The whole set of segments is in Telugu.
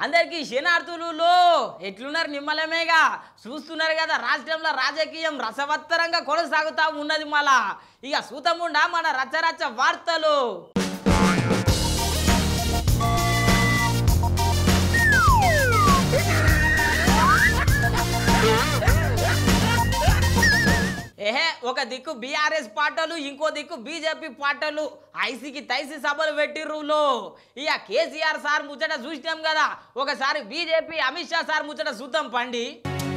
అందరికీ శనార్థులు ఎట్లున్నారు నిమ్మలమేగా చూస్తున్నారు కదా రాష్ట్రంలో రాజకీయం రసవత్తరంగా కొనసాగుతా ఉన్నది మళ్ళా ఇక సూతముండా మన రచ్చరచ్చ వార్తలు ఏహే ఒక దిక్కు బీఆర్ఎస్ పార్టీలు ఇంకో దిక్కు బీజేపీ పార్టీలు ఐసీకి తైసి సభలు పెట్టిర్రులో ఇక కేసీఆర్ సార్ ముచ్చట చూసినాం కదా ఒకసారి బీజేపీ అమిత్ షా సార్ ముచ్చట చూద్దాం పండి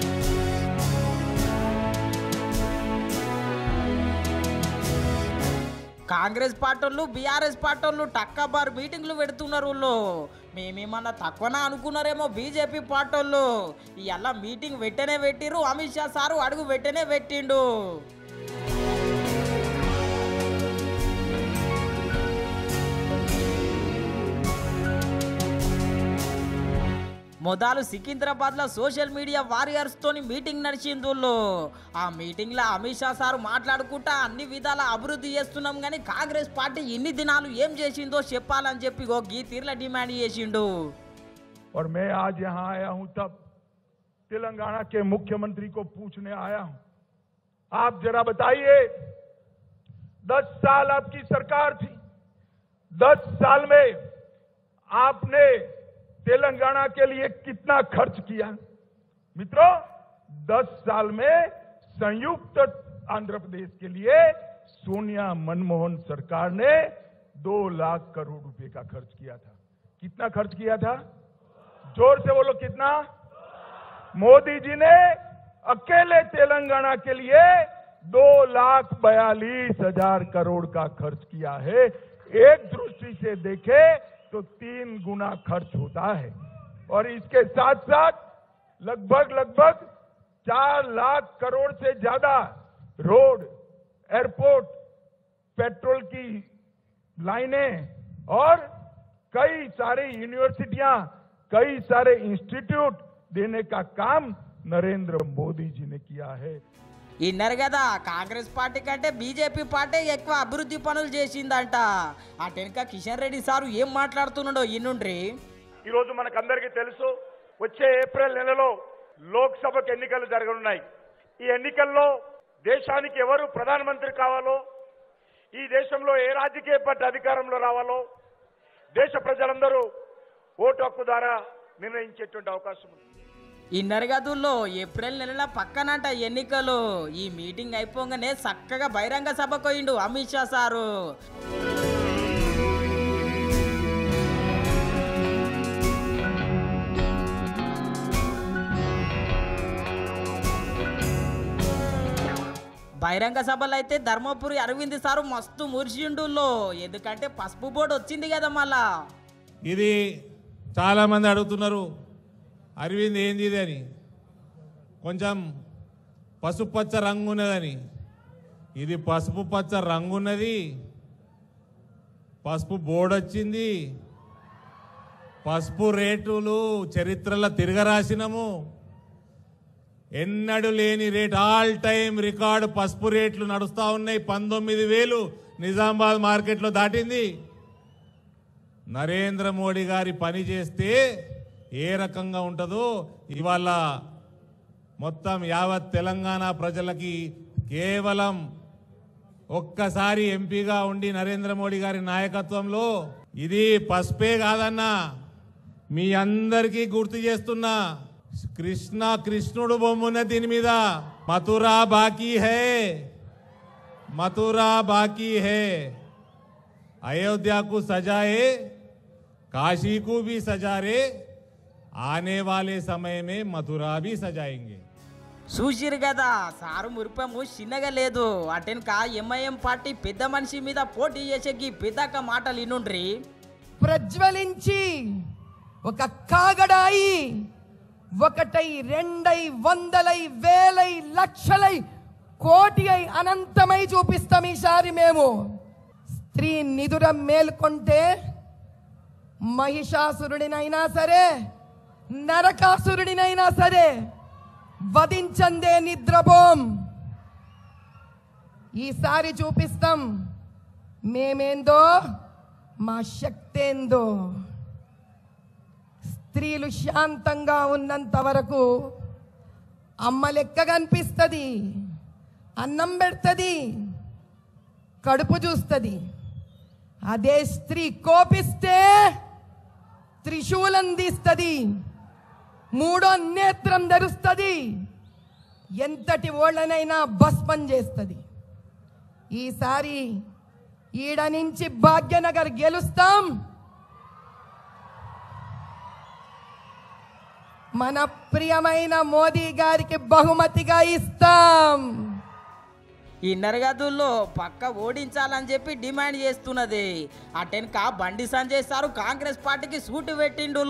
కాంగ్రెస్ పార్టీలు బీఆర్ఎస్ పార్టీలు టక్కబార్ మీటింగ్లు పెడుతున్నారు వాళ్ళు మేమేమన్నా తక్కువనా అనుకున్నారేమో బీజేపీ పార్టీలు ఇలా మీటింగ్ పెట్టనే పెట్టిర్రు అమిత్ షా సారు అడుగు పెట్టనే పెట్టిండు మొదలు సికింద్రాబాద్ లో సోషల్ మీడియా వారియర్స్ తోని మీటింగ్ నడిచిందుల్లో ఆ మీటింగ్ లో అమిత్ షా సార్ మాట్లాడుకుంటా అన్ని విధాల అభివృద్ధి చేస్తున్నాం కానీ కాంగ్రెస్ పార్టీ ఇన్ని దినాలు ఏం చేసిందో చెప్పాలని చెప్పి ఓ గీ తీర్ల డిమాండ్ చేసిండు और मैं आज यहां आया हूं तब तेलंगाना के मुख्यमंत्री को पूछने आया हूं आप जरा बताइए दस साल आपकी सरकार थी दस साल में आपने तेलंगाना के लिए कितना खर्च किया मित्रों दस साल में संयुक्त आंध्र प्रदेश के लिए सोनिया मनमोहन सरकार ने दो लाख करोड़ रुपए का खर्च किया था कितना खर्च किया था जोर से बोलो कितना मोदी जी ने अकेले तेलंगाना के लिए दो लाख बयालीस हजार करोड़ का खर्च किया है एक दृष्टि से देखे तो तीन गुना खर्च होता है और इसके साथ साथ लगभग लगभग चार लाख करोड़ से ज्यादा रोड एयरपोर्ट पेट्रोल की लाइनें और कई सारे यूनिवर्सिटियां कई सारे इंस्टीट्यूट देने का काम नरेंद्र मोदी जी ने किया है విన్నారు కదా కాంగ్రెస్ పార్టీ కంటే బీజేపీ పార్టీ ఎక్కువ అభివృద్ధి పనులు చేసిందంట అటెనక కిషన్ రెడ్డి సారు ఏం మాట్లాడుతున్నాడో ఇన్నుండ్రి ఈరోజు మనకందరికీ తెలుసు వచ్చే ఏప్రిల్ నెలలో లోక్సభకు ఎన్నికలు జరగనున్నాయి ఈ ఎన్నికల్లో దేశానికి ఎవరు ప్రధానమంత్రి కావాలో ఈ దేశంలో ఏ రాజకీయ పార్టీ అధికారంలో రావాలో దేశ ప్రజలందరూ ఓటు హక్కు ద్వారా నిర్ణయించేటువంటి అవకాశం ఉంది ఈ నరగదుల్లో ఏప్రిల్ నెలల పక్కనంట ఎన్నికలు ఈ మీటింగ్ అయిపోగానే చక్కగా బహిరంగ సభకు పోయిండు అమిత్ షా సారు బహిరంగ సభలు అయితే ధర్మపురి అరవింద్ సారు మస్తు మురిసిండుల్లో ఎందుకంటే పసుపు బోర్డు వచ్చింది కదా మళ్ళా ఇది చాలా మంది అడుగుతున్నారు అరవింద్ ఏంది ఇది అని కొంచెం పసుపు పచ్చ రంగు ఉన్నదని ఇది పసుపు పచ్చ రంగు ఉన్నది పసుపు బోర్డు వచ్చింది పసుపు రేటులు చరిత్రలో తిరగరాసినము ఎన్నడు లేని రేట్ ఆల్ టైం రికార్డు పసుపు రేట్లు నడుస్తా ఉన్నాయి పంతొమ్మిది వేలు నిజామాబాద్ మార్కెట్లో దాటింది నరేంద్ర మోడీ గారి పని చేస్తే ఏ రకంగా ఉంటుందో ఇవాళ మొత్తం యావత్ తెలంగాణ ప్రజలకి కేవలం ఒక్కసారి ఎంపీగా ఉండి నరేంద్ర మోడీ గారి నాయకత్వంలో ఇది పసుపే కాదన్నా మీ అందరికీ గుర్తు చేస్తున్నా కృష్ణ కృష్ణుడు బొమ్మున్న దీని మీద మథురా బాకీ హే మథురా బాకీ హే अयोध्या को सजाए काशी को भी सजा रे आने वाले समय में मथुरा भी सजाएंगे చూసిరు కదా సారు మురిపము చిన్నగా లేదు అటెనక ఎంఐఎం పార్టీ పెద్ద మనిషి మీద పోటీ చేసేకి పెద్దక మాటలు ఇనుండ్రి ప్రజ్వలించి ఒక కాగడాయి ఒకటై రెండై వందలై వేలై లక్షలై కోటి అయి అనంతమై చూపిస్తాం ఈసారి మేము స్త్రీ నిదుర మేల్కొంటే మహిషాసురుడినైనా సరే నరకాసురుడినైనా సరే వధించందే నిద్రపోం ఈసారి చూపిస్తాం మేమేందో మా శక్తేందో స్త్రీలు శాంతంగా ఉన్నంత వరకు అమ్మ లెక్క కనిపిస్తుంది అన్నం పెడుతుంది కడుపు చూస్తుంది అదే స్త్రీ కోపిస్తే త్రిశూలం తీస్తుంది మూడో నేత్రం ధరుస్తుంది ఎంతటి ఓళ్ళనైనా భస్మం చేస్తుంది ఈసారి ఈడ నుంచి భాగ్యనగర్ గెలుస్తాం మన ప్రియమైన మోదీ గారికి బహుమతిగా ఇస్తాం ఈ నరగదుల్లో పక్క ఓడించాలని చెప్పి డిమాండ్ చేస్తున్నది అటెన్క బండి సంజయ్ సారు కాంగ్రెస్ పార్టీకి సూటు పెట్టిండు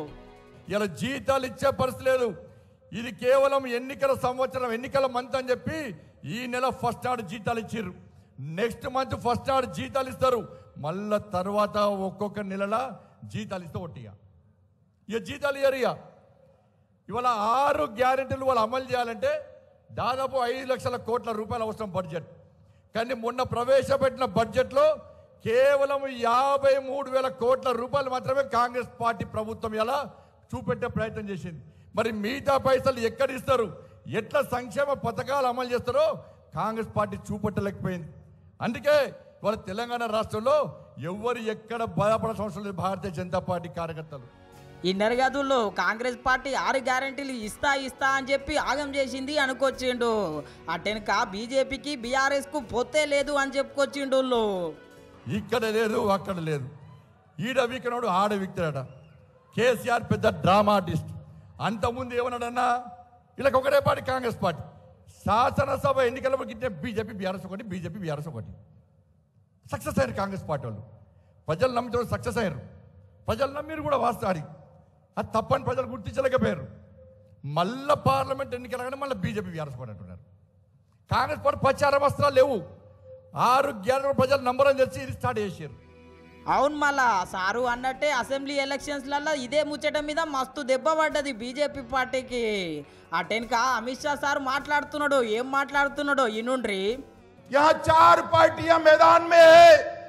ఇలా జీతాలు ఇచ్చే పరిస్థితి లేదు ఇది కేవలం ఎన్నికల సంవత్సరం ఎన్నికల మంత్ అని చెప్పి ఈ నెల ఫస్ట్ నాడు జీతాలు ఇచ్చిర్రు నెక్స్ట్ మంత్ ఫస్ట్ నాడు జీతాలు ఇస్తారు మళ్ళా తర్వాత ఒక్కొక్క నెలల జీతాలు ఇస్తే ఒట్టిగా ఇక జీతాలు ఇయ్యరు ఇక ఇవాళ ఆరు గ్యారెంటీలు వాళ్ళు అమలు చేయాలంటే దాదాపు ఐదు లక్షల కోట్ల రూపాయల అవసరం బడ్జెట్ కానీ మొన్న ప్రవేశపెట్టిన బడ్జెట్లో కేవలం యాభై మూడు వేల కోట్ల రూపాయలు మాత్రమే కాంగ్రెస్ పార్టీ ప్రభుత్వం ఎలా చూపెట్టే ప్రయత్నం చేసింది మరి మిగతా పైసలు ఎక్కడ ఇస్తారు ఎట్లా సంక్షేమ పథకాలు అమలు చేస్తారో కాంగ్రెస్ పార్టీ చూపెట్టలేకపోయింది అందుకే ఇవాళ తెలంగాణ రాష్ట్రంలో ఎవరు ఎక్కడ బాధపడాల్సిన అవసరం లేదు భారతీయ జనతా పార్టీ కార్యకర్తలు ఈ నరగదుల్లో కాంగ్రెస్ పార్టీ ఆరు గ్యారెంటీలు ఇస్తా ఇస్తా అని చెప్పి ఆగం చేసింది అనుకొచ్చిండు అటెన్క బీజేపీకి బీఆర్ఎస్ కు పొత్తే లేదు అని చెప్పుకొచ్చిండు వాళ్ళు. ఇక్కడ లేదు అక్కడ లేదు ఈడ వీకనాడు ఆడ వీక్తాడట కేసీఆర్ పెద్ద డ్రామా ఆర్టిస్ట్ అంతకుముందు ఏమన్నాడన్నా వీళ్ళకి ఒకటే పార్టీ కాంగ్రెస్ పార్టీ శాసనసభ ఎన్నికల గిట్టే బీజేపీ బీఆర్ఎస్ ఒకటి బీజేపీ బీఆర్ఎస్ ఒకటి సక్సెస్ అయ్యారు కాంగ్రెస్ పార్టీ వాళ్ళు ప్రజలు నమ్మితే సక్సెస్ అయ్యారు ప్రజలు నమ్మిరు కూడా వాస్తాడి అది తప్పని ప్రజలు గుర్తించలేకపోయారు మళ్ళా పార్లమెంట్ ఎన్నికలగానే మళ్ళీ బీజేపీ బీఆర్ఎస్ పార్టీ అంటున్నారు కాంగ్రెస్ పార్టీ ప్రచార వస్త్రాలు లేవు ఆరు గ్యారెంటీ ప్రజలు నంబర్ అని తెలిసి ఇది స్టార్ట్ చేశారు అవును మళ్ళా సారు అన్నట్టే అసెంబ్లీ ఎలక్షన్స్లలో ఇదే ముచ్చట మీద మస్తు దెబ్బ పడ్డది బీజేపీ పార్టీకి అటెన్క అమిత్ షా సార్ మాట్లాడుతున్నాడు ఏం మాట్లాడుతున్నాడో ఇనుండ్రి यहां चार पार्टियां मैदान में है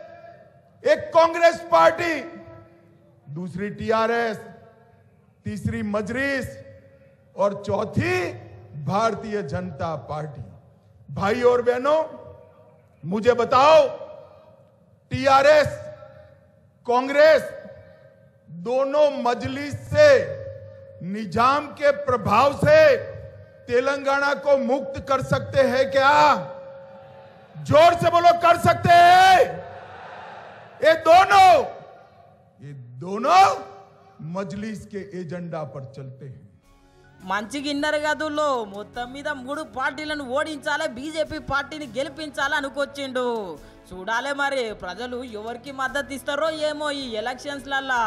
एक कांग्रेस पार्टी दूसरी टीआरएस तीसरी मजलिस और चौथी भारतीय जनता पार्टी भाई और बहनों मुझे बताओ टीआरएस कांग्रेस दोनों मजलिस से निजाम के प्रभाव से तेलंगाना को मुक्त कर सकते हैं क्या जोर से बोलो कर सकते हैं ये दोनों ये दोनों मजलिस के एजेंडा पर चलते हैं మంచిగా ఇన్నర్ గదుల్లో మొత్తం మీద మూడు పార్టీలను ఓడించాలి బీజేపీ పార్టీని గెలిపించాలి అనుకొచ్చిండు చూడాలే మరి ప్రజలు ఎవరికి మద్దతు ఇస్తారో ఏమో ఈ ఎలక్షన్స్లల్లా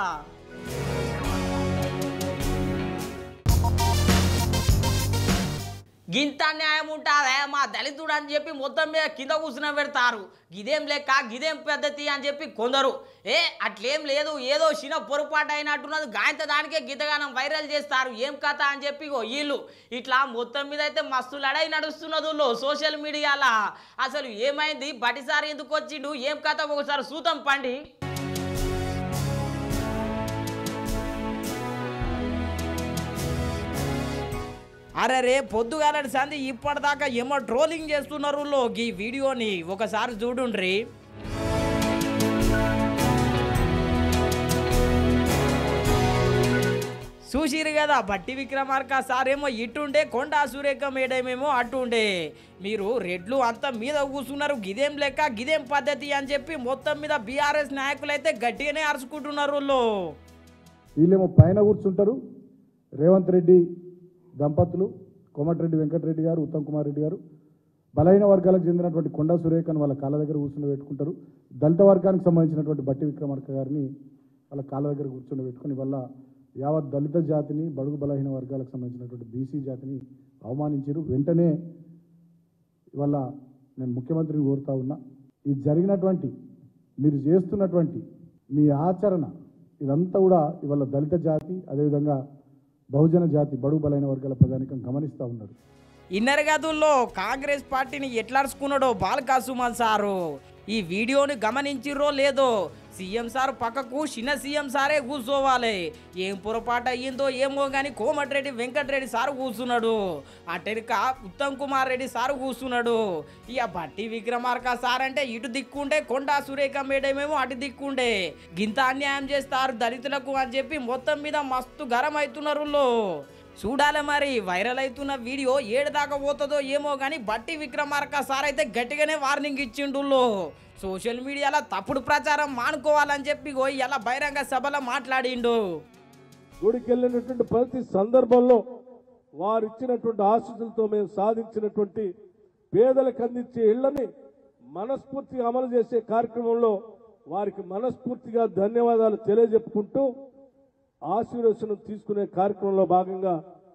గింత న్యాయం ఉంటారే మా దళితుడు అని చెప్పి మొత్తం మీద కింద కూర్చుని పెడతారు గిదేం లెక్క గిదేం పద్ధతి అని చెప్పి కొందరు ఏ అట్లేం లేదు ఏదో చిన్న పొరపాటు అయినట్టున్నది గాయంత దానికే గీతగానం వైరల్ చేస్తారు ఏం కథ అని చెప్పి ఇగో వీళ్ళు ఇట్లా మొత్తం మీద అయితే మస్తు లడై నడుస్తున్నది ఊళ్ళో సోషల్ మీడియాలో అసలు ఏమైంది బటిసారి ఎందుకు వచ్చిండు ఏం కథ ఒకసారి సూతం పండి అరే రే పొద్దుగాలని సంది ఇప్పటిదాకా ఏమో ట్రోలింగ్ చేస్తున్నారు లో ఈ వీడియోని ఒకసారి చూడుండ్రి చూసిరు కదా బట్టి విక్రమార్క సార్ ఏమో ఇటుండే కొండా సురేఖ మేడమేమో అటుండే మీరు రెడ్లు అంతా మీద కూర్చున్నారు గిదేం లెక్క గిదేం పద్ధతి అని చెప్పి మొత్తం మీద బీఆర్ఎస్ నాయకులు అయితే గట్టిగానే అరుచుకుంటున్నారు వాళ్ళు వీళ్ళేమో పైన కూర్చుంటారు రేవంత్ రెడ్డి దంపతులు కోమటిరెడ్డి వెంకటరెడ్డి గారు ఉత్తమ్ కుమార్ రెడ్డి గారు బలహీన వర్గాలకు చెందినటువంటి కొండా సురేఖను వాళ్ళ కాళ్ళ దగ్గర కూర్చుని పెట్టుకుంటారు దళిత వర్గానికి సంబంధించినటువంటి బట్టి విక్రమార్క గారిని వాళ్ళ కాళ్ళ దగ్గర కూర్చుని పెట్టుకుని వల్ల యావత్ దళిత జాతిని బడుగు బలహీన వర్గాలకు సంబంధించినటువంటి బీసీ జాతిని అవమానించారు వెంటనే ఇవాళ నేను ముఖ్యమంత్రిని కోరుతా ఉన్నా ఇది జరిగినటువంటి మీరు చేస్తున్నటువంటి మీ ఆచరణ ఇదంతా కూడా ఇవాళ దళిత జాతి అదేవిధంగా బహుజన జాతి బడుగు బలైన వర్గాల ప్రజానికం గమనిస్తూ ఉన్నారు ఇన్నర్ గదుల్లో కాంగ్రెస్ పార్టీని ఎట్లా అరుచుకున్నాడో బాలకా సుమన్ సారు ఈ వీడియోని గమనించిర్రో లేదో సీఎం సార్ పక్కకు చిన్న సీఎం సారే కూర్చోవాలి ఏం పొరపాటు అయ్యిందో ఏమో కానీ కోమటిరెడ్డి వెంకటరెడ్డి సారు కూర్చున్నాడు అటెనక ఉత్తమ్ కుమార్ రెడ్డి సారు కూర్చున్నాడు ఇక బట్టి విక్రమార్క సార్ అంటే ఇటు దిక్కుంటే కొండా సురేఖ మేడం ఏమో అటు దిక్కుండే గింత అన్యాయం చేస్తారు దళితులకు అని చెప్పి మొత్తం మీద మస్తు గరం అవుతున్నారు లో. చూడాలి మరి వైరల్ అవుతున్న వీడియో ఏడు దాకా పోతుందో ఏమో కానీ బట్టి విక్రమార్క సార్ అయితే గట్టిగానే వార్నింగ్ ఇచ్చిండు సోషల్ మీడియాలో తప్పుడు ప్రచారం మానుకోవాలని చెప్పి పోయి ఇలా బహిరంగ సభలో మాట్లాడిండు గుడికి వెళ్ళినటువంటి ప్రతి సందర్భంలో వారు ఇచ్చినటువంటి ఆశీస్సులతో మేము సాధించినటువంటి పేదలకు అందించే ఇళ్లని మనస్ఫూర్తిగా అమలు చేసే కార్యక్రమంలో వారికి మనస్ఫూర్తిగా ధన్యవాదాలు తెలియజెప్పుకుంటూ ఆశీర్వచనం తీసుకునే కార్యక్రమంలో భాగంగా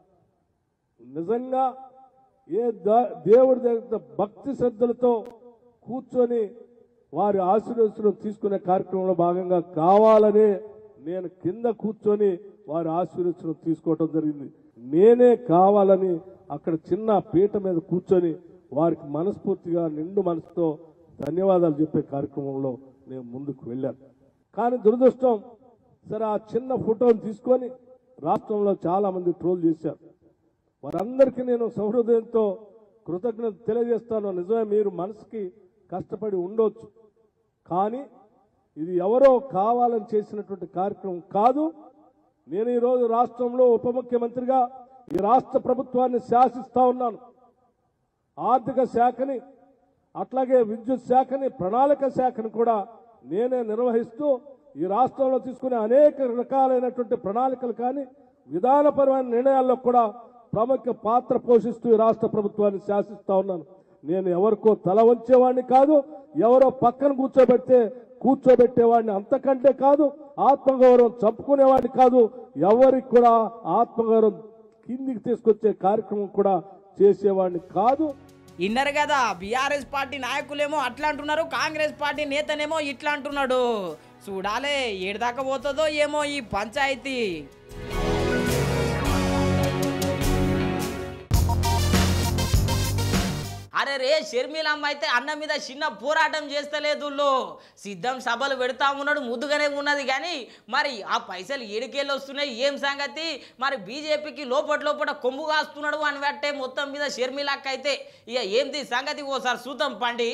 నిజంగా ఏ దా- దేవుడి దగ్గర భక్తి శ్రద్ధలతో కూర్చొని వారి ఆశీర్వచనం తీసుకునే కార్యక్రమంలో భాగంగా కావాలనే నేను కింద కూర్చొని వారి ఆశీర్వచనం తీసుకోవటం జరిగింది నేనే కావాలని అక్కడ చిన్న పీట మీద కూర్చొని వారికి మనస్ఫూర్తిగా నిండు మనసుతో ధన్యవాదాలు చెప్పే కార్యక్రమంలో నేను ముందుకు వెళ్ళాను కానీ దురదృష్టం సరే ఆ చిన్న ఫోటోని తీసుకొని రాష్ట్రంలో చాలా మంది ట్రోల్ చేశారు వారందరికీ నేను సహృదయంతో కృతజ్ఞత తెలియజేస్తాను నిజమే మీరు మనసుకి కష్టపడి ఉండొచ్చు కానీ ఇది ఎవరో కావాలని చేసినటువంటి కార్యక్రమం కాదు నేను ఈరోజు రాష్ట్రంలో ఉప ముఖ్యమంత్రిగా ఈ రాష్ట్ర ప్రభుత్వాన్ని శాసిస్తా ఉన్నాను ఆర్థిక శాఖని అట్లాగే విద్యుత్ శాఖని ప్రణాళిక శాఖని కూడా నేనే నిర్వహిస్తూ ఈ రాష్ట్రంలో తీసుకునే అనేక రకాలైనటువంటి ప్రణాళికలు కానీ విధానపరమైన నిర్ణయాల్లో కూడా ప్రముఖ పాత్ర పోషిస్తూ ఈ రాష్ట్ర ప్రభుత్వాన్ని శాసిస్తా ఉన్నాను నేను ఎవరికో తల వంచేవాడిని కాదు ఎవరో పక్కన కూర్చోబెడితే కూర్చోబెట్టేవాడిని అంతకంటే కాదు ఆత్మగౌరవం చంపుకునేవాడిని కాదు ఎవరికి కూడా ఆత్మగౌరవం కిందికి తీసుకొచ్చే కార్యక్రమం కూడా చేసేవాడిని కాదు ఇన్నరు కదా బీఆర్ఎస్ పార్టీ నాయకులేమో అట్లా అంటున్నారు కాంగ్రెస్ పార్టీ నేతనేమో ఇట్లా అంటున్నాడు చూడాలే ఏడు దాకా పోతుందో ఏమో ఈ పంచాయతీ అరే రే షర్మిలమ్మ అయితే అన్న మీద చిన్న పోరాటం చేస్తలేదు లో. సిద్ధం సభలు పెడతా ఉన్నాడు ముద్దుగానే ఉన్నది కానీ మరి ఆ పైసలు ఏడుకేళ్ళు వస్తున్నాయి ఏం సంగతి మరి బీజేపీకి లోపట లోపల కొమ్ము కాస్తున్నాడు అని బట్టే మొత్తం మీద షర్మిలక్క అయితే ఇక ఏంది సంగతి ఓసారి చూద్దాం పండి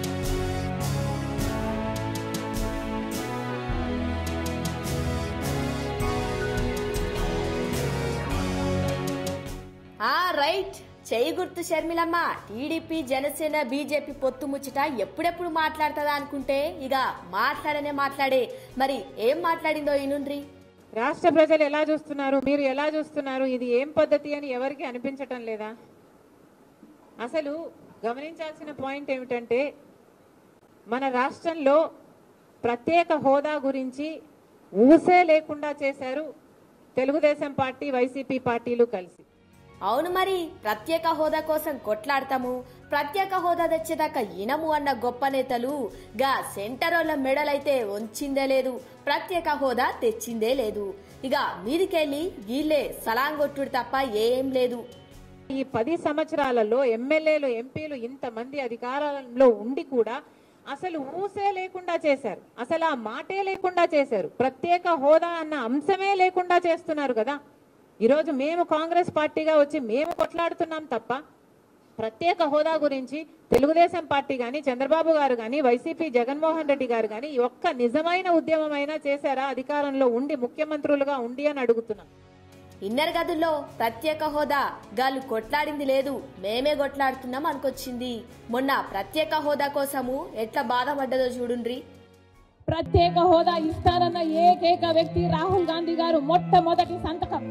ఆ రైట్ చేయి గుర్తు షర్మిలమ్మ టీడీపీ జనసేన బీజేపీ పొత్తు ముచ్చట ఎప్పుడెప్పుడు మాట్లాడుతుందా అనుకుంటే ఇక మాట్లాడనే మాట్లాడే మరి ఏం మాట్లాడిందో ఈనుండ్రి రాష్ట్ర ప్రజలు ఎలా చూస్తున్నారు మీరు ఎలా చూస్తున్నారు ఇది ఏం పద్ధతి అని ఎవరికి అనిపించటం లేదా అసలు గమనించాల్సిన పాయింట్ ఏమిటంటే మన రాష్ట్రంలో ప్రత్యేక హోదా గురించి ఊసే లేకుండా చేశారు తెలుగుదేశం పార్టీ వైసీపీ పార్టీలు కలిసి అవును మరి ప్రత్యేక హోదా కోసం కొట్లాడతాము ప్రత్యేక హోదా తెచ్చేదాకా ఇనము అన్న గొప్ప నేతలు గా సెంటరోళ్ళ మెడలైతే వంచిందే లేదు ప్రత్యేక హోదా తెచ్చిందే లేదు ఇక మీదికెళ్ళి వీళ్ళే సలాంగొట్టుడు తప్ప ఏం లేదు ఈ పది సంవత్సరాలలో ఎమ్మెల్యేలు ఎంపీలు ఇంతమంది అధికారంలో ఉండి కూడా అసలు ఊసే లేకుండా చేశారు అసలు ఆ మాటే లేకుండా చేశారు ప్రత్యేక హోదా అన్న అంశమే లేకుండా చేస్తున్నారు కదా ఈరోజు మేము కాంగ్రెస్ పార్టీగా వచ్చి మేము కొట్లాడుతున్నాం తప్ప ప్రత్యేక హోదా గురించి తెలుగుదేశం పార్టీ కానీ చంద్రబాబు గారు కానీ వైసీపీ జగన్మోహన్ రెడ్డి గారు కానీ ఈ ఒక్క నిజమైన ఉద్యమమైనా చేశారా అధికారంలో ఉండి ముఖ్యమంత్రులుగా ఉండి అని అడుగుతున్నాం ఇన్నర్ గదుల్లో ప్రత్యేక హోదా గాలు కొట్లాడింది లేదు మేమే కొట్లాడుతున్నాం అనుకొచ్చింది మొన్న ప్రత్యేక హోదా కోసము ఎట్లా బాధపడ్డదో చూడుండ్రి ప్రత్యేక హోదా ఇస్తారన్న ఏకైక వ్యక్తి రాహుల్ గాంధీ గారు మొట్టమొదటి సంతకం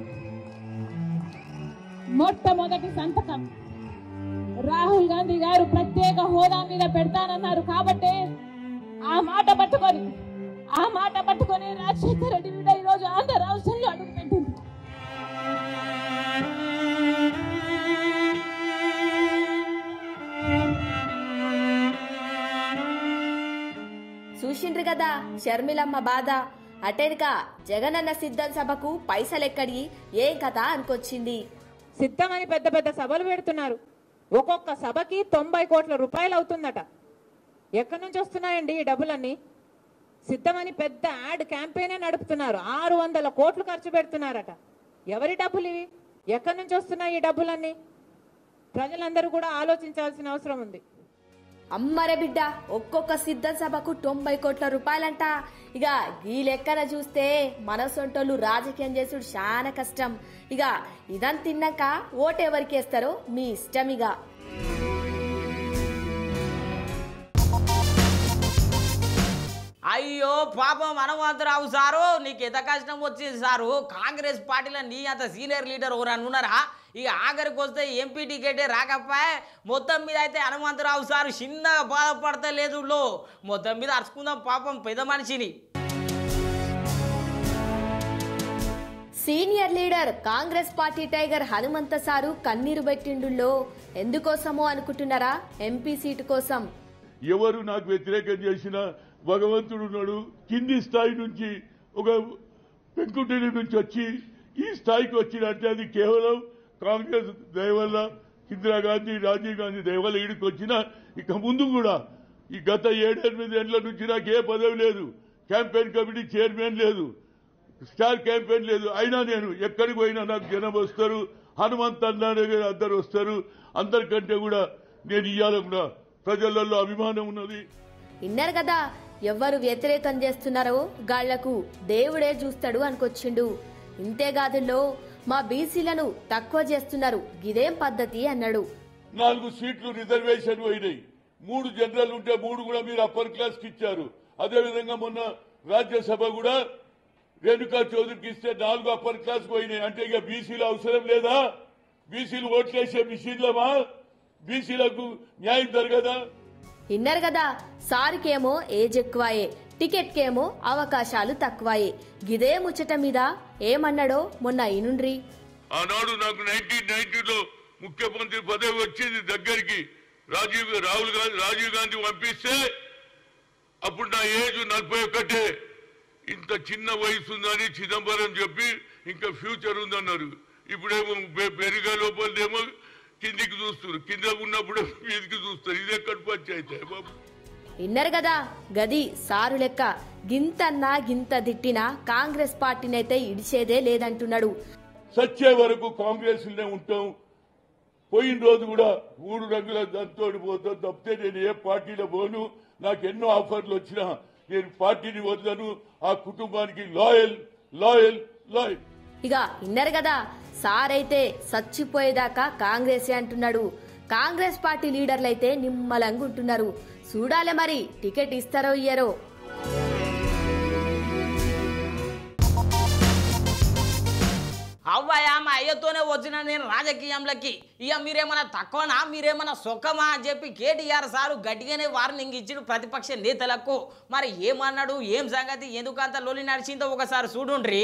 మొట్టమొదటి సంతకం రాహుల్ గాంధీ గారు ప్రత్యేక హోదా మీద పెడతానన్నారు కాబట్టే ఆ మాట పట్టుకొని ఆ మాట పట్టుకొని రాజశేఖర రెడ్డి మీద ఈరోజు ఆంధ్ర రాష్ట్రంలో అడుగుపెట్టింది చూసిండ్రు కదా షర్మిలమ్మ బాధ అటెనక జగనన్న సిద్ధం సభకు పైసలెక్కడి ఏం కథ అనుకొచ్చింది సిద్ధమని పెద్ద పెద్ద సభలు పెడుతున్నారు ఒక్కొక్క సభకి తొంభై కోట్ల రూపాయలు అవుతుందట ఎక్కడి నుంచి వస్తున్నాయండి ఈ డబ్బులన్నీ సిద్ధమని పెద్ద యాడ్ క్యాంపెయినే నడుపుతున్నారు ఆరు వందల కోట్లు ఖర్చు పెడుతున్నారట ఎవరి డబ్బులు ఇవి ఎక్కడి నుంచి వస్తున్నాయి ఈ డబ్బులన్నీ ప్రజలందరూ కూడా ఆలోచించాల్సిన అవసరం ఉంది అమ్మరే బిడ్డ ఒక్కొక్క సిద్ధ సభకు తొంభై కోట్ల రూపాయలంట ఇక ఈ లెక్కన చూస్తే మనసొంటోళ్ళు రాజకీయం చేసుడు చాలా కష్టం ఇక ఇదని తిన్నాక ఓటు ఎవరికి వేస్తారో మీ ఇష్టం ఇక అయ్యో పాపం హనుమంతరావు సారు నీకు ఎంత కష్టం వచ్చింది సారు కాంగ్రెస్ పార్టీలో నీ అంత సీనియర్ లీడర్ ఎవరు ఉన్నారా ఇక ఆఖరికి వస్తే ఎంపీ టికెటే రాకపోయే మొత్తం మీద అయితే హనుమంతరావు సారు చిన్నగా బాధపడతలేదు లో మొత్తం మీద అరుచుకుందాం పాపం పెద్ద మనిషిని senior leader Congress party tiger Hanumantha sir కన్నీరు పెట్టిండుల్లో ఎందుకోసమో అనుకుంటున్నారా ఎంపీ సీటు కోసం ఎవరు నాకు వ్యతిరేకం చేసినా భగవంతుడు ఉన్నాడు కింది స్థాయి నుంచి ఒక పెంకుటిని నుంచి వచ్చి ఈ స్థాయికి వచ్చినట్టే అది కేవలం కాంగ్రెస్ దయ వల్ల ఇందిరాగాంధీ రాజీవ్ గాంధీ దయ వల్ల ఈడికి వచ్చిన ఇక ముందు కూడా ఈ గత ఏడెనిమిది ఏళ్ల నుంచి నాకు ఏ పదవి లేదు క్యాంపెయిన్ కమిటీ చైర్మన్ లేదు స్టార్ క్యాంపెయిన్ లేదు అయినా నేను ఎక్కడికి పోయినా నాకు జనం వస్తారు హనుమంత్ అన్నా దగ్గర అందరు వస్తారు అందరికంటే కూడా నేను ఇయ్యాల కూడా ప్రజలలో అభిమానం ఉన్నది విన్నారు కదా ఎవ్వరు వ్యతిరేకం చేస్తున్నారో గాళ్లకు దేవుడే చూస్తాడు అనుకొచ్చిండు ఇంతేకాదుల్లో మా బీసీలను తక్కువ చేస్తున్నారు గిదేం పద్ధతి అన్నాడు నాలుగు సీట్లు రిజర్వేషన్ పోయినాయి మూడు జనరల్ ఉంటే మూడు కూడా మీరు అప్పర్ క్లాస్ కి ఇచ్చారు అదేవిధంగా మొన్న రాజ్యసభ కూడా రేణుకా చౌదరికి ఇస్తే నాలుగు అప్పర్ క్లాస్ పోయినాయి అంటే ఇక బీసీలు అవసరం లేదా బీసీలు ఓట్లేసే మిషన్లమా బీసీలకు న్యాయం జరగదా విన్నారు కదా సార్కేమో ఏజ్ ఎక్కువాయే టికెట్కేమో అవకాశాలు తక్కువాయే గిదే ముచ్చట మీద ఏమన్నాడో మొన్న ఇనుండ్రి ఆనాడు నాకు నైన్టీన్ నైన్టీలో ముఖ్యమంత్రి పదవి వచ్చింది దగ్గరికి రాజీవ్ రాహుల్ గాంధీ రాజీవ్ గాంధీ పంపిస్తే అప్పుడు నా ఏజ్ నలభై ఒకటే ఇంత చిన్న వయసు ఉందని చిదంబరం చెప్పి ఇంకా ఫ్యూచర్ ఉందన్నారు ఇప్పుడేమో పె- పెరిగే లోపలేమో కిందికి చూస్తారు కింద ఉన్నప్పుడు మీదికి చూస్తారు ఇదే ఎక్కడ పంచాయితీ బాబు విన్నారు కదా గది సారు లెక్క గింతన్నా గింత తిట్టినా కాంగ్రెస్ పార్టీనైతే ఇడిచేదే లేదంటున్నాడు సచ్చే వరకు కాంగ్రెస్ లోనే ఉంటాం పోయిన రోజు కూడా మూడు రంగుల దాంతో పోతాం తప్పితే నేను ఏ పార్టీలో పోను నాకు ఎన్నో ఆఫర్లు వచ్చినా నేను పార్టీని వదలను ఆ కుటుంబానికి లాయల్ లాయల్ లాయల్ ఇక విన్నారు కదా సార్ అయితే చచ్చిపోయేదాకా కాంగ్రెసే అంటున్నాడు కాంగ్రెస్ పార్టీ లీడర్లు అయితే నిమ్మలంగా ఉంటున్నారు చూడాలి మరి టికెట్ ఇస్తారో ఇయ్యరో అవ్వయా మా అయ్యతోనే వచ్చిన నేను రాజకీయంలోకి ఇక మీరేమన్నా తక్కువనా మీరేమన్నా సొక్కమా అని చెప్పి కేటీఆర్ సారు గట్టిగానే వార్నింగ్ ఇచ్చిన ప్రతిపక్ష నేతలకు మరి ఏమన్నాడు ఏం సంగతి ఎందుకంత లొలి నడిచిందో ఒకసారి చూడుండ్రి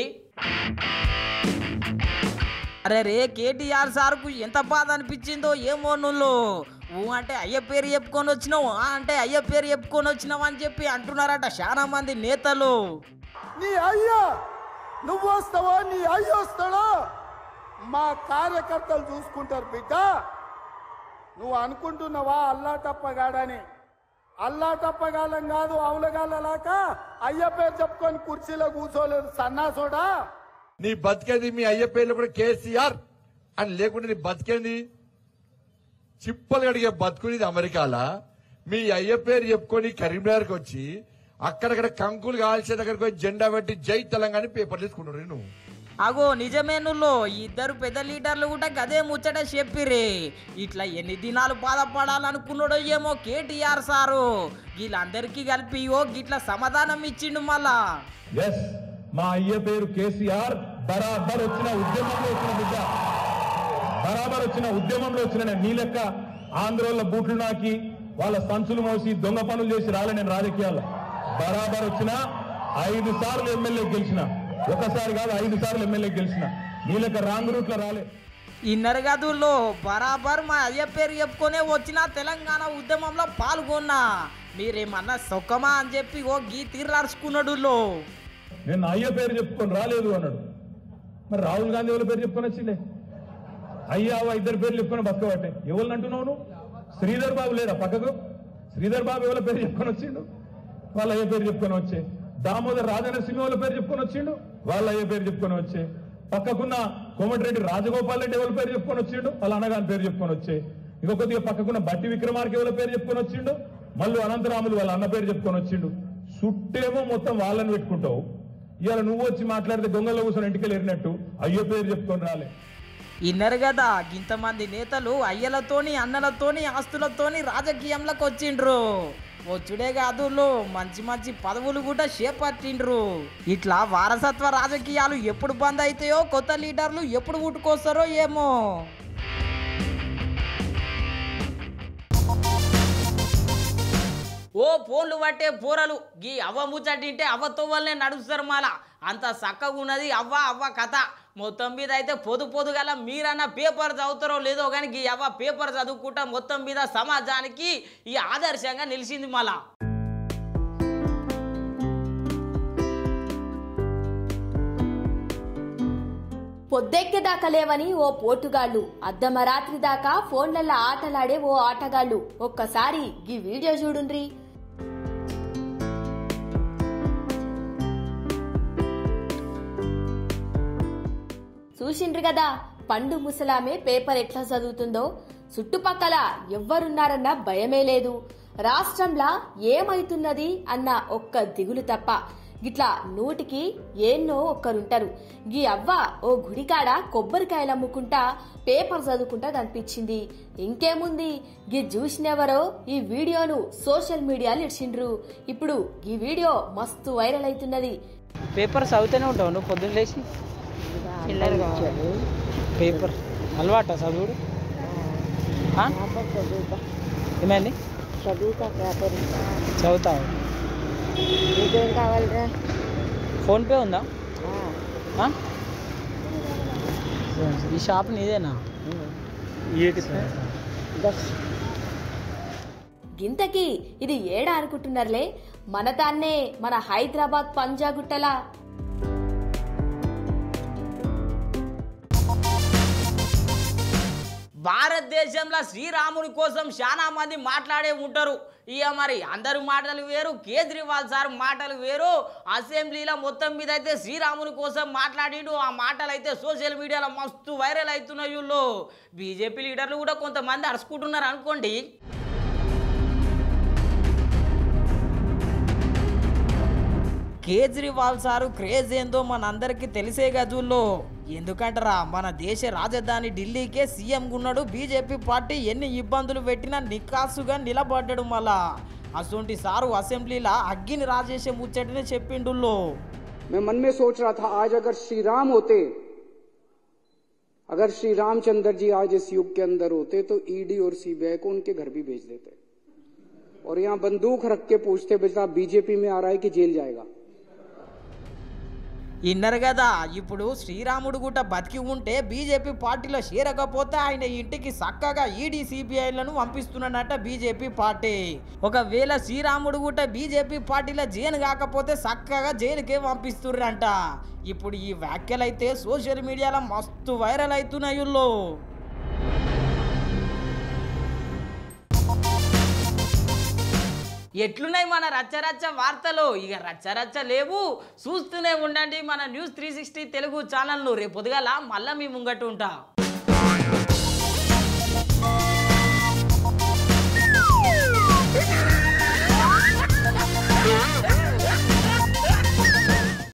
అరే రే కేటీఆర్ సార్కు ఎంత బాధ అనిపించిందో ఏమో నువ్వు ఊ అంటే అయ్య పేరు చెప్పుకొని వచ్చినావు ఆ అంటే అయ్య పేరు చెప్పుకొని వచ్చినావు అని చెప్పి అంటున్నారట చాలా మంది నేతలు నీ అయ్యా నువ్వు వస్తావా నీ అయ్య వస్తాడా మా కార్యకర్తలు చూసుకుంటారు బిడ్డ నువ్వు అనుకుంటున్నావా అల్లా టప్పగాడని అల్లా టప్పగాలం కాదు అవులగాలలాక అయ్య పేరు చెప్పుకొని కుర్చీలో కూర్చోలేదు సన్నాసోడా నీ బతికేది మీ అయ్య పేర్లు కూడా కేసీఆర్ అని లేకుంటే నీ బతికేంది చిప్పలు అడిగే బతుకునేది అమెరికాలా మీ అయ్య పేరు చెప్పుకొని కరీంనగర్కి వచ్చి అక్కడక్కడ కంకులు కాల్చే దగ్గరకు పోయి జెండా పెట్టి జై తెలంగాణ పేపర్ తీసుకుంటారు నువ్వు అగో నిజమే నువ్వు ఇద్దరు పెద్ద లీడర్లు కూడా గదే ముచ్చట చెప్పిరే ఇట్లా ఎన్ని దినాలు బాధపడాలనుకున్నాడో ఏమో కేటీఆర్ సారు వీళ్ళందరికీ కలిపి ఓ గిట్ల సమాధానం ఇచ్చిండు మళ్ళా ఎస్ మా అయ్య పేరు కేసీఆర్ బరాబర్ వచ్చిన ఉద్యమంలో వచ్చిన బిడ్డ బరాబర్ వచ్చిన ఉద్యమంలో వచ్చిన నేను నీ లెక్క ఆంధ్రోళ్ళ బూట్లు నాకి వాళ్ళ సంచులు మోసి దొంగ పనులు చేసి రాలే నేను రాజకీయాల్లో బరాబర్ వచ్చిన ఐదు సార్లు ఎమ్మెల్యే గెలిచిన ఒకసారి కాదు ఐదు సార్లు ఎమ్మెల్యే గెలిచిన నీ లెక్క రాంగ్ రూట్లో రాలే ఇన్నర్ గదుల్లో బరాబర్ మా అయ్య పేరు చెప్పుకొనే వచ్చిన తెలంగాణ ఉద్యమంలో పాల్గొన్నా మీరేమన్నా సొక్కమా అని చెప్పి ఓ గీ తీర్లార్చుకున్నాడు లో నేను నా అయ్య పేరు చెప్పుకొని రాలేదు అన్నాడు మరి రాహుల్ గాంధీ ఎవరి పేరు చెప్పుకొని వచ్చిండే అయ్యావా ఇద్దరు పేర్లు చెప్పుకొని బతకబట్టే ఎవరిని అంటున్నావు నువ్వు శ్రీధర్ బాబు లేడా పక్కకు శ్రీధర్ బాబు ఎవరి పేరు చెప్పుకొని వచ్చిండు వాళ్ళ అయ్య పేరు చెప్పుకొని వచ్చే దామోదర్ రాజనరసింహ వాళ్ళ పేరు చెప్పుకొని వచ్చిండు వాళ్ళ అయ్యే పేరు చెప్పుకొని వచ్చే పక్కకున్న కోమటిరెడ్డి రాజగోపాల్ రెడ్డి ఎవరి పేరు చెప్పుకొని వచ్చిండు వాళ్ళ అన్నగారి పేరు చెప్పుకొని వచ్చే ఇంకో కొద్దిగా పక్కకున్న బట్టి విక్రమార్క ఎవరి పేరు చెప్పుకొని వచ్చిండు మళ్ళీ అనంతరాములు వాళ్ళ అన్న పేరు చెప్పుకొని వచ్చిండు చుట్టేమో మొత్తం వాళ్ళని పెట్టుకుంటావు ఇవాళ నువ్వు వచ్చి మాట్లాడితే దొంగలో కూర్చొని ఇంటికి వెళ్ళినట్టు అయ్యో పేరు చెప్పుకొని రాలే ఇన్నరు కదా ఇంతమంది నేతలు అయ్యలతోని అన్నలతోని ఆస్తులతోని రాజకీయంలోకి వచ్చిండ్రు వచ్చుడే కాదు లో మంచి మంచి పదవులు కూడా చేపట్టిండ్రు ఇట్లా వారసత్వ రాజకీయాలు ఎప్పుడు బంద్ అవుతాయో కొత్త లీడర్లు ఎప్పుడు పుట్టుకొస్తారో ఏమో ఓ ఫోన్లు పట్టే పూరలు గీ అవ్వ ముచ్చటింటే అవ్వతో వల్లనే నడుస్తారు మాల అంత చక్కగా ఉన్నది అవ్వ అవ్వ కథ మొత్తం మీద అయితే పొదు పొదుగల మీరన్న పేపర్ చదువుతారో లేదో కానీ ఈ అవ్వ పేపర్ చదువుకుంటా మొత్తం మీద సమాజానికి ఈ ఆదర్శంగా నిలిచింది మళ్ళా పొద్దెక్కేదాకా లేవని ఓ పోటుగాళ్ళు అర్ధమరాత్రి దాకా ఫోన్లల్లో ఆటలాడే ఓ ఆటగాళ్ళు ఒక్కసారి ఈ వీడియో చూడుండ్రి చూసిండ్రు కదా పండు ముసలామే పేపర్ ఎట్లా చదువుతుందో చుట్టుపక్కల ఎవ్వరున్నారన్న భయమే లేదు రాష్ట్రంలా ఏమైతున్నది అన్న ఒక్క దిగులు తప్ప గిట్లా నూటికి ఏన్నో ఒక్కరుంటారు గీ అవ్వ ఓ గుడికాడ కొబ్బరికాయలు అమ్ముకుంటా పేపర్ చదువుకుంటా కనిపించింది ఇంకేముంది గీ చూసినెవరో ఈ వీడియోను సోషల్ మీడియాలో ఇచ్చిండ్రు ఇప్పుడు ఈ వీడియో మస్తు వైరల్ అవుతున్నది పేపర్ చదువుతూనే ఉంటావు నువ్వు పొద్దున్న లేచి పేపర్ అలవాట చదువుడు ఆ? ఏమైంది చదువుతా పేపర్ చదువుతావు నీకేం కావాలిరా ఫోన్పే ఉందా ఆ? ఈ షాప్ నీదేనా గింతకి ఇది ఏడా అనుకుంటున్నారులే మన దాన్నే మన హైదరాబాద్ పంజాగుట్టలా భారతదేశంలో శ్రీరాముని కోసం చాలా మంది మాట్లాడే ఉంటారు ఇక మరి అందరు మాటలు వేరు కేజ్రీవాల్ సార్ మాటలు వేరు అసెంబ్లీలో మొత్తం మీద అయితే శ్రీరాముని కోసం మాట్లాడిండు ఆ మాటలు అయితే సోషల్ మీడియాలో మస్తు వైరల్ అవుతున్నాయి వీళ్ళు బీజేపీ లీడర్లు కూడా కొంతమంది అరుచుకుంటున్నారు అనుకోండి కేజ్రీవాల్ సారు క్రేజ్ ఏందో మనందరికీ తెలిసే గజుల్లో ఎందుకంటారా మన దేశ రాజధాని ఢిల్లీకే సీఎం ఉన్నాడు బీజేపీ పార్టీ ఎన్ని ఇబ్బందులు పెట్టినా నికాసుగా నిలబడ్డాడు మళ్ళా అసొంటి సారు అసెంబ్లీలో అగ్గిని రాజేసే ముచ్చటనే చెప్పిండుల్లో मैं मन में सोच रहा था आज अगर श्री राम होते अगर श्री रामचंद्र जी आज इस युग के अंदर होते तो ईडी और सीबीआई को उनके घर भी भेज देते और यहाँ बंदूक रख के पूछते बेटा बीजेपी में आ रहा है कि जेल जाएगा ఇన్నరు కదా ఇప్పుడు శ్రీరాముడు గుట్ట బతికి ఉంటే బీజేపీ పార్టీలో చేరకపోతే ఆయన ఇంటికి చక్కగా ఈడీ సిబిఐలను పంపిస్తున్నాడట బీజేపీ పార్టీ ఒకవేళ శ్రీరాముడు గుట్ట బీజేపీ పార్టీలో జైలు కాకపోతే చక్కగా జైలుకే పంపిస్తుర్రంట ఇప్పుడు ఈ వ్యాఖ్యలైతే సోషల్ మీడియాలో మస్తు వైరల్ అవుతున్నాయి వీళ్ళు. ఎట్లున్నాయి మన రచ్చరచ్చ వార్తలు ఇక రచ్చరచ్చ లేవు చూస్తూనే ఉండండి మన న్యూస్ త్రీ సిక్స్టీ తెలుగు ఛానల్ను రేపు పొద్దుగాల మళ్ళీ మీ ముంగట ఉంటా